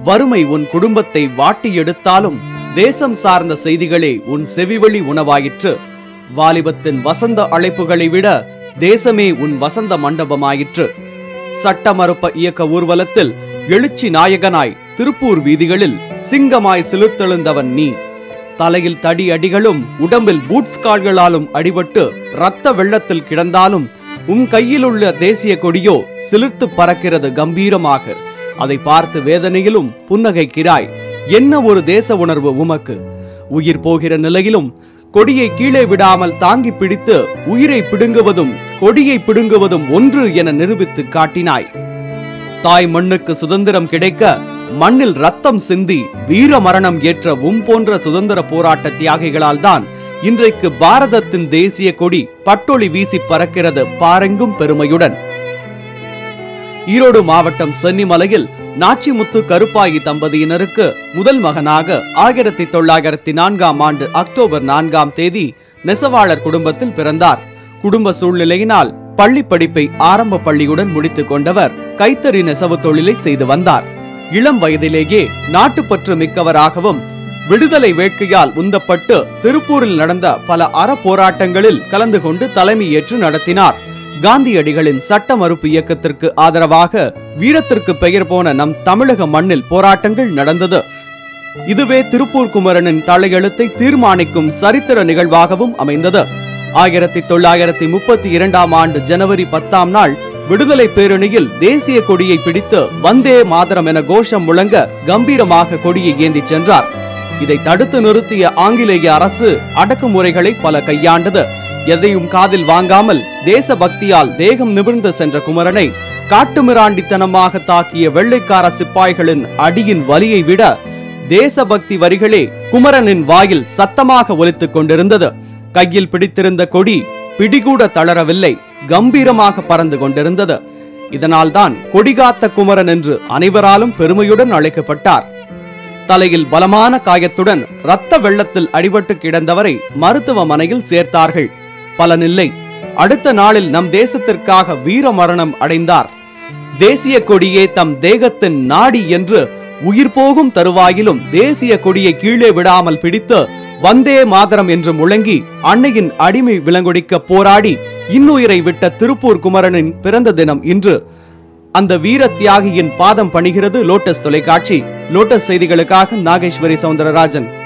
வறுமை உன் குடும்பத்தை வாட்டி எடுத்தாலும் தேசம் சார்ந்த செய்திகளே உன் செவிவழி உணவாயிற்று வாலிபத்தின் வசந்த அழைப்புகளை விட தேசமே உன் வசந்த மண்டபமாயிற்று சட்ட மறுப்ப இயக்க ஊர்வலத்தில் எழுச்சி நாயகனாய் திருப்பூர் வீதிகளில் சிங்கமாய் சிலிர்த்தெழுந்தவன் நீ தலையில் தடி அடிகளும் உடம்பில் பூட்ஸ் கால்களாலும் அடிபட்டு இரத்த வெள்ளத்தில் கிடந்தாலும் உன் கையில் உள்ள தேசிய கொடியோ சிலிர்த்து பறக்கிறது கம்பீரமாக அதை பார்த்து வேதனையிலும் புன்னகைக்கிறாய் என்ன ஒரு தேச உணர்வு உமக்கு உயிர் போகிற நிலையிலும் கொடியை கீழே விடாமல் தாங்கி பிடித்து உயிரை பிடுங்குவதும் கொடியை பிடுங்குவதும் ஒன்று என நிரூபித்து காட்டினாய் தாய் மண்ணுக்கு சுதந்திரம் கிடைக்க மண்ணில் ரத்தம் சிந்தி வீர மரணம் ஏற்ற உம் போன்ற சுதந்திர போராட்ட தியாகிகளால் தான் இன்றைக்கு பாரதத்தின் தேசிய கொடி பட்டொளி வீசி பறக்கிறது பாரெங்கும் பெருமையுடன் ஈரோடு மாவட்டம் சென்னிமலையில் நாச்சிமுத்து கருப்பாயி தம்பதியினருக்கு முதல் மகனாக ஆயிரத்தி தொள்ளாயிரத்தி நான்காம் ஆண்டு அக்டோபர் நான்காம் தேதி நெசவாளர் குடும்பத்தில் பிறந்தார் குடும்ப சூழ்நிலையினால் பள்ளி படிப்பை ஆரம்ப பள்ளியுடன் முடித்துக் கொண்டவர் கைத்தறி நெசவு தொழிலை செய்து வந்தார் இளம் வயதிலேயே நாட்டுப்பற்று மிக்கவராகவும் விடுதலை வேட்கையால் உந்தப்பட்டு திருப்பூரில் நடந்த பல அற போராட்டங்களில் கலந்து கொண்டு தலைமையேற்று நடத்தினார் காந்தியடிகளின் சட்ட மறுப்பு இயக்கத்திற்கு ஆதரவாக வீரத்திற்கு பெயர் போன நம் தமிழக மண்ணில் போராட்டங்கள் நடந்தது இதுவே திருப்பூர் குமரனின் தலையெழுத்தை தீர்மானிக்கும் சரித்திர நிகழ்வாகவும் அமைந்தது ஆயிரத்தி தொள்ளாயிரத்தி முப்பத்தி இரண்டாம் ஆண்டு ஜனவரி பத்தாம் நாள் விடுதலை பேரணியில் தேசிய கொடியை பிடித்து வந்தே மாதரம் என கோஷம் முழங்க கம்பீரமாக கொடியை ஏந்திச் சென்றார் இதை தடுத்து நிறுத்திய ஆங்கிலேய அரசு அடக்குமுறைகளை பல கையாண்டது எதையும் காதில் வாங்காமல் தேசபக்தியால் தேகம் நிமிர்ந்து சென்ற குமரனை காட்டுமிராண்டித்தனமாக தாக்கிய வெள்ளைக்கார சிப்பாய்களின் அடியின் வலியை விட தேசபக்தி வரிகளே குமரனின் வாயில் சத்தமாக ஒலித்துக் கொண்டிருந்தது கையில் பிடித்திருந்த கொடி பிடிகூட தளரவில்லை கம்பீரமாக பறந்து கொண்டிருந்தது இதனால்தான் கொடிகாத்த குமரன் என்று அனைவராலும் பெருமையுடன் அழைக்கப்பட்டார் தலையில் பலமான காயத்துடன் இரத்த வெள்ளத்தில் அடிபட்டு கிடந்தவரை மருத்துவமனையில் சேர்த்தார்கள் பலனில்லை அடுத்த நாளில் நம் தேசத்திற்காக வீர மரணம் அடைந்தார் தேசிய கொடியே தம் தேகத்தின் நாடி என்று உயிர் போகும் தருவாயிலும் தேசிய கொடியை கீழே விடாமல் பிடித்து வந்தே மாதரம் என்று முழங்கி அன்னையின் அடிமை விலங்கொடிக்க போராடி இன்னுயிரை விட்ட திருப்பூர் குமரனின் பிறந்த தினம் இன்று அந்த வீர தியாகியின் பாதம் பணிகிறது லோட்டஸ் தொலைக்காட்சி லோட்டஸ் செய்திகளுக்காக நாகேஸ்வரி சவுந்தரராஜன்